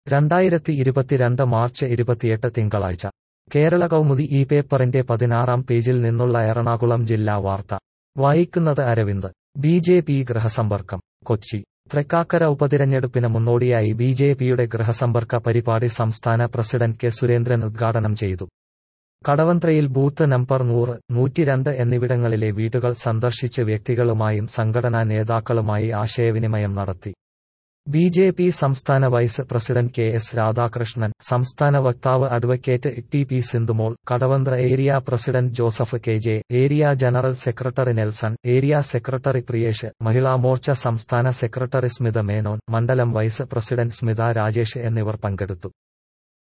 രണ്ടായിരത്തി ഇരുപത്തിരണ്ട് മാർച്ച് ഇരുപത്തിയെട്ട് തിങ്കളാഴ്ച കേരള കൗമുദി ഈ പേപ്പറിന്റെ പതിനാറാം പേജിൽ നിന്നുള്ള എറണാകുളം ജില്ലാ വാർത്ത വായിക്കുന്നത് അരവിന്ദ് ബി ജെ പി ഗൃഹസമ്പർക്കം കൊച്ചി തൃക്കാക്കര ഉപതിരഞ്ഞെടുപ്പിന് മുന്നോടിയായി ബി ജെ പിയുടെ ഗൃഹസമ്പർക്ക പരിപാടി സംസ്ഥാന പ്രസിഡന്റ് കെ സുരേന്ദ്രൻ ഉദ്ഘാടനം ചെയ്തു കടവന്ത്രയിൽ ബൂത്ത് നമ്പർ നൂറ് നൂറ്റിരണ്ട് എന്നിവിടങ്ങളിലെ വീടുകൾ സന്ദർശിച്ച് വ്യക്തികളുമായും സംഘടനാ നേതാക്കളുമായി ആശയവിനിമയം നടത്തി ബി ജെ പി സംസ്ഥാന vice president K S Radhakrishnan സംസ്ഥാന വക്താവ് advocate T P Sindhumol Kadavanthra area president Joseph K J area general secretary Nelson area secretary Priyesh Mahila Morcha സംസ്ഥാന സെക്രട്ടറി സ്മിത മേനോൻ മണ്ഡലം വൈസ് പ്രസിഡന്റ് സ്മിത രാജേഷ് എന്നിവർ പങ്കെടുത്തു